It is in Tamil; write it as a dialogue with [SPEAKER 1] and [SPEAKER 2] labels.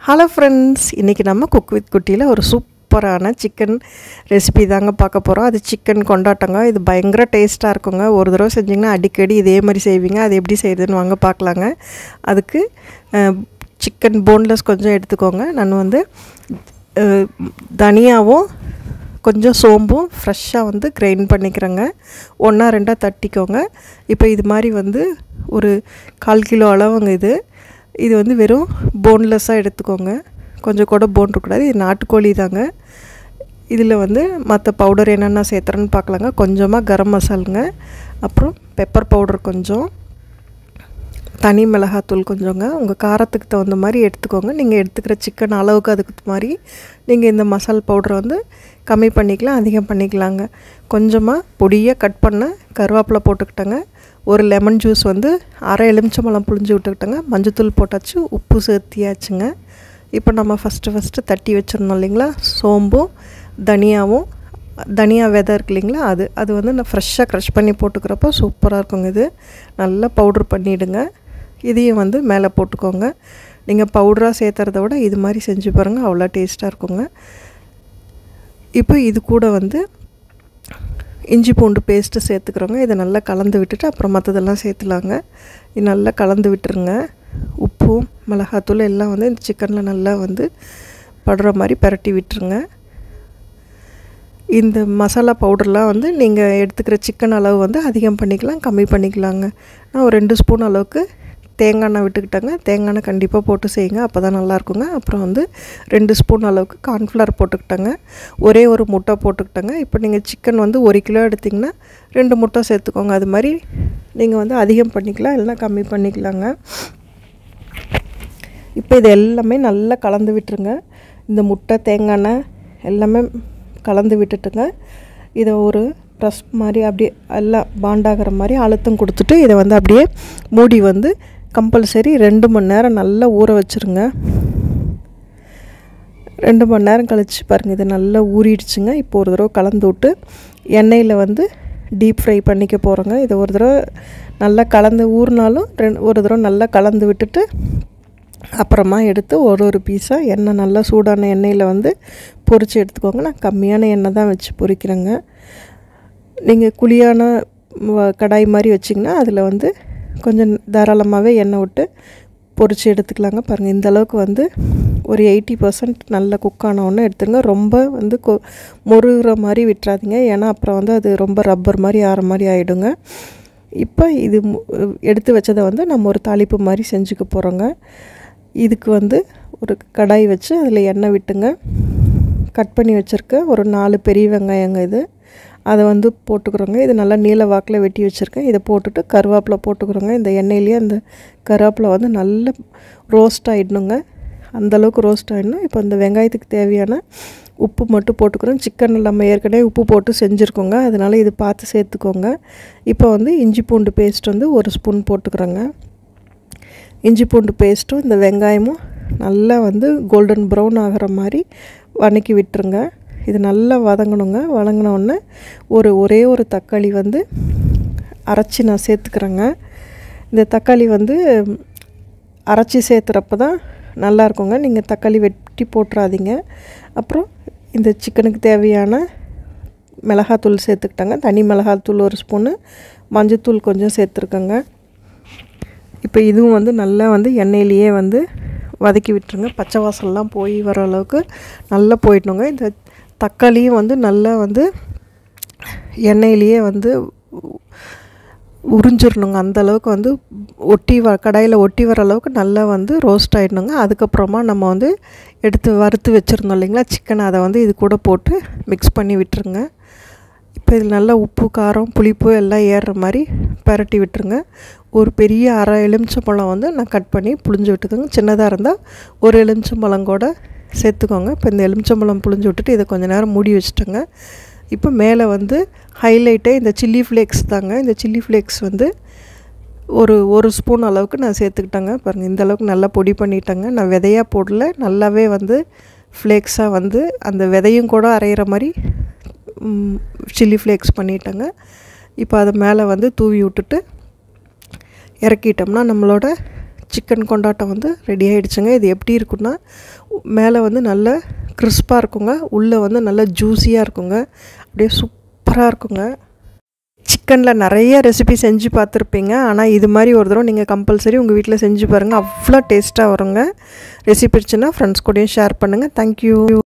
[SPEAKER 1] ஹலோ ஃப்ரெண்ட்ஸ் இன்றைக்கி நம்ம குக் வித் குட்டியில் ஒரு சூப்பரான சிக்கன் ரெசிபி தாங்க பார்க்க போகிறோம் அது சிக்கன் கொண்டாட்டங்க இது பயங்கர டேஸ்ட்டாக இருக்குங்க ஒரு தடவை செஞ்சிங்கன்னா அடிக்கடி இதே மாதிரி செய்வீங்க அது எப்படி செய்யுதுன்னு வாங்க பார்க்கலாங்க அதுக்கு சிக்கன் போன்லெஸ் கொஞ்சம் எடுத்துக்கோங்க நான் வந்து அஹ், தனியாவும் கொஞ்சம் சோம்பும் ஃப்ரெஷ்ஷாக வந்து கிரைண்ட் பண்ணிக்கிறேங்க ஒன்றா ரெண்டாக தட்டிக்கோங்க இப்போ இது மாதிரி வந்து ஒரு கால் கிலோ அளவுங்க இது இது வந்து வெறும் போன்லெஸ்ஸாக எடுத்துக்கோங்க கொஞ்சம் கூட போன் இருக்கக்கூடாது இது நாட்டுக்கோழி தாங்க இதில் வந்து மற்ற பவுடர் என்னென்ன சேர்த்துறேன்னு பார்க்கலாங்க கொஞ்சமாக கரம் மசாலுங்க அப்புறம் பெப்பர் பவுடர் கொஞ்சம் தனி மிளகாத்தூள் கொஞ்சங்க உங்கள் காரத்துக்கு தகுந்த மாதிரி எடுத்துக்கோங்க நீங்கள் எடுத்துக்கிற சிக்கன் அளவுக்கு அதுக்கு மாதிரி நீங்கள் இந்த மசால் பவுடரை வந்து கம்மி பண்ணிக்கலாம் அதிகம் பண்ணிக்கலாங்க கொஞ்சமாக பொடியாக கட் பண்ண கருவேப்பிலை போட்டுக்கிட்டேங்க ஒரு லெமன் ஜூஸ் வந்து அரை எலுமிச்சம்பழம் புழிஞ்சு விட்டுக்கிட்டேங்க மஞ்சத்தூள் போட்டாச்சு உப்பு சேர்த்தியாச்சுங்க இப்போ நம்ம ஃபஸ்ட்டு ஃபஸ்ட்டு தட்டி வச்சுருந்தோம் இல்லைங்களா சோம்பும் தனியாவும் தனியா விதை இருக்கு இல்லைங்களா அது அது வந்து நான் ஃப்ரெஷ்ஷாக க்ரஷ் பண்ணி போட்டுக்கிறப்போ சூப்பராக இருக்குங்க இது நல்லா பவுட்ரு பண்ணிவிடுங்க இதையும் வந்து மேலே போட்டுக்கோங்க நீங்கள் பவுடராக சேர்த்துறத விட இது மாதிரி செஞ்சு பாருங்கள் அவ்வளோ டேஸ்ட்டாக இருக்குங்க இப்போ இது கூட வந்து இஞ்சி பூண்டு பேஸ்ட்டு சேர்த்துக்கிறோங்க இதை நல்லா கலந்து விட்டுட்டு அப்புறம் மற்றதெல்லாம் சேர்த்துலாங்க இது நல்லா கலந்து விட்டுருங்க உப்பும் மிளகாத்தூள் எல்லாம் வந்து இந்த சிக்கனில் நல்லா வந்து படுற மாதிரி பரட்டி விட்டுருங்க இந்த மசாலா பவுடர்லாம் வந்து நீங்கள் எடுத்துக்கிற சிக்கன் அளவு வந்து அதிகம் பண்ணிக்கலாம் கம்மி பண்ணிக்கலாங்க நான் ஒரு ரெண்டு ஸ்பூன் அளவுக்கு தேங்காய் எண்ணெய் விட்டுக்கிட்டேங்க தேங்காய் எண்ணெய் கண்டிப்பாக போட்டு செய்யுங்க அப்போ தான் நல்லாயிருக்குங்க அப்புறம் வந்து ரெண்டு ஸ்பூன் அளவுக்கு கார்ன்ஃப்ளவர் போட்டுக்கிட்டேங்க ஒரே ஒரு முட்டை போட்டுக்கிட்டேங்க இப்போ நீங்கள் சிக்கன் வந்து ஒரு கிலோ எடுத்திங்கன்னா ரெண்டு முட்டை சேர்த்துக்கோங்க அது மாதிரி நீங்கள் வந்து அதிகம் பண்ணிக்கலாம் இல்லைனா கம்மி பண்ணிக்கலாங்க இப்போ இது எல்லாமே நல்லா கலந்து விட்டுருங்க இந்த முட்டை தேங்காய் எண்ணெய் எல்லாமே கலந்து விட்டுட்டுங்க இதை ஒரு ப்ரெஸ் மாதிரி அப்படியே எல்லாம் பாண்டாகிற மாதிரி அழுத்தம் கொடுத்துட்டு இதை வந்து அப்படியே மூடி வந்து கம்பல்சரி ரெண்டு மணி நேரம் நல்லா ஊற வச்சுருங்க ரெண்டு மணி நேரம் கழித்து பாருங்கள் இது நல்லா ஊறிடுச்சுங்க இப்போ ஒரு தடவை கலந்து விட்டு எண்ணெயில் வந்து டீப் ஃப்ரை பண்ணிக்க போகிறோங்க இதை ஒரு தடவை நல்லா கலந்து ஊறினாலும் ரெண்டு ஒரு தடவை நல்லா கலந்து விட்டுட்டு அப்புறமா எடுத்து ஒரு ஒரு பீஸாக எண்ணெய் நல்லா சூடான எண்ணெயில் வந்து பொரித்து எடுத்துக்கோங்க நான் கம்மியான எண்ணெய் தான் வச்சு பொரிக்கிறேங்க நீங்கள் குழியான வ- கடாய் மாதிரி வச்சிங்கன்னா அதில் வந்து கொஞ்சம் தாராளமாகவே எண்ணெய் விட்டு பொரித்து எடுத்துக்கலாங்க பாருங்கள் இந்த அளவுக்கு வந்து ஒரு எயிட்டி பர்சன்ட் நல்ல குக் ஆன உடனே எடுத்துருங்க ரொம்ப வந்து கொ முருகிற மாதிரி விட்டுறாதீங்க ஏன்னா அப்புறம் வந்து அது ரொம்ப ரப்பர் மாதிரி ஆற மாதிரி ஆகிடுங்க இப்போ இது மு- எடுத்து வச்சதை வந்து நம்ம ஒரு தாளிப்பு மாதிரி செஞ்சுக்க போகிறோங்க இதுக்கு வந்து ஒரு கடாய் வச்சு அதில் எண்ணெய் விட்டுங்க கட் பண்ணி வச்சுருக்க ஒரு நாலு பெரிய வெங்காயங்க இது அதை வந்து போட்டுக்கிறோங்க இது நல்லா நீல வாக்கில் வெட்டி வச்சுருக்கேன் இதை போட்டுட்டு கருவேப்பிலை போட்டுக்கிறோங்க இந்த எண்ணெயிலேயே அந்த கருவேப்பிலை வந்து நல்ல ரோஸ்ட் ஆகிடணுங்க அந்தளவுக்கு ரோஸ்ட் ஆகிடணும் இப்போ இந்த வெங்காயத்துக்கு தேவையான உப்பு மட்டும் போட்டுக்கிறோம் சிக்கன் நம்ம ஏற்கனவே உப்பு போட்டு செஞ்சுருக்கோங்க அதனால் இது பார்த்து சேர்த்துக்கோங்க இப்போ வந்து இஞ்சி பூண்டு பேஸ்ட் வந்து ஒரு ஸ்பூன் போட்டுக்கிறோங்க இஞ்சி பூண்டு பேஸ்ட்டும் இந்த வெங்காயமும் நல்லா வந்து கோல்டன் ப்ரௌன் ஆகிற மாதிரி வதக்கி விட்டுருங்க இது நல்லா வதங்கணுங்க வதங்கின உடனே ஒரு ஒரே ஒரு தக்காளி வந்து அரைச்சி நான் சேர்த்துக்கிறேங்க இந்த தக்காளி வந்து அரைச்சி சேர்த்துறப்ப தான் நல்லா இருக்குங்க நீங்கள் தக்காளி வெட்டி போட்டுறாதீங்க அப்புறம் இந்த சிக்கனுக்கு தேவையான மிளகாத்தூள் சேர்த்துக்கிட்டாங்க தனி மிளகாத்தூள் ஒரு ஸ்பூனு மஞ்சத்தூள் கொஞ்சம் சேர்த்துருக்கேங்க இப்போ இதுவும் வந்து நல்லா வந்து எண்ணெயிலேயே வந்து வதக்கி விட்டுருங்க பச்சை வாசல்லாம் போய் வர அளவுக்கு நல்லா போயிடணுங்க இந்த தக்காளியும் வந்து நல்லா வந்து எண்ணெயிலேயே வந்து உ- உறிஞ்சிடணுங்க அந்த அளவுக்கு வந்து ஒட்டி வ கடாயில் ஒட்டி வர அளவுக்கு நல்லா வந்து ரோஸ்ட் ஆகிடணுங்க அதுக்கப்புறமா நம்ம வந்து எடுத்து வறுத்து வச்சுருந்தோம் இல்லைங்களா சிக்கனை அதை வந்து இது கூட போட்டு மிக்ஸ் பண்ணி விட்டுருங்க இப்போ இதில் நல்லா உப்பு காரம் புளிப்பு எல்லாம் ஏறுற மாதிரி பரட்டி விட்டுருங்க ஒரு பெரிய அரை எலுமிச்சம்பழம் வந்து நான் கட் பண்ணி புளிஞ்சு விட்டுக்கோங்க சின்னதாக இருந்தால் ஒரு எலுமிச்சம்பழம் கூட சேர்த்துக்கோங்க இப்போ இந்த எலுமிச்சம்பழம் புளிஞ்சு விட்டுட்டு இதை கொஞ்ச நேரம் மூடி வச்சுட்டோங்க இப்போ மேலே வந்து ஹைலைட்டே இந்த சில்லி ஃப்ளேக்ஸ் தாங்க இந்த சில்லி ஃப்ளேக்ஸ் வந்து ஒரு ஒரு ஸ்பூன் அளவுக்கு நான் சேர்த்துக்கிட்டேங்க பாருங்கள் இந்த அளவுக்கு நல்லா பொடி பண்ணிட்டேங்க நான் விதையாக போடல நல்லாவே வந்து ஃப்ளேக்ஸாக வந்து அந்த விதையும் கூட அரைகிற மாதிரி சில்லி ஃப்ளேக்ஸ் பண்ணிட்டேங்க இப்போ அதை மேலே வந்து தூவி விட்டுட்டு இறக்கிட்டோம்னா நம்மளோட சிக்கன் கொண்டாட்டம் வந்து ரெடி ஆகிடுச்சுங்க இது எப்படி இருக்குன்னா மேலே வந்து நல்ல கிறிஸ்பாக இருக்குங்க உள்ளே வந்து நல்லா ஜூஸியாக இருக்குங்க அப்படியே சூப்பராக இருக்குங்க சிக்கனில் நிறைய ரெசிபி செஞ்சு பார்த்துருப்பீங்க ஆனால் இது மாதிரி ஒரு தடவை நீங்கள் கம்பல்சரி உங்கள் வீட்டில் செஞ்சு பாருங்கள் அவ்வளோ டேஸ்ட்டாக வருங்க ரெசிபி இருந்துச்சுன்னா ஃப்ரெண்ட்ஸ் கூடயும் ஷேர் பண்ணுங்கள் தேங்க்யூ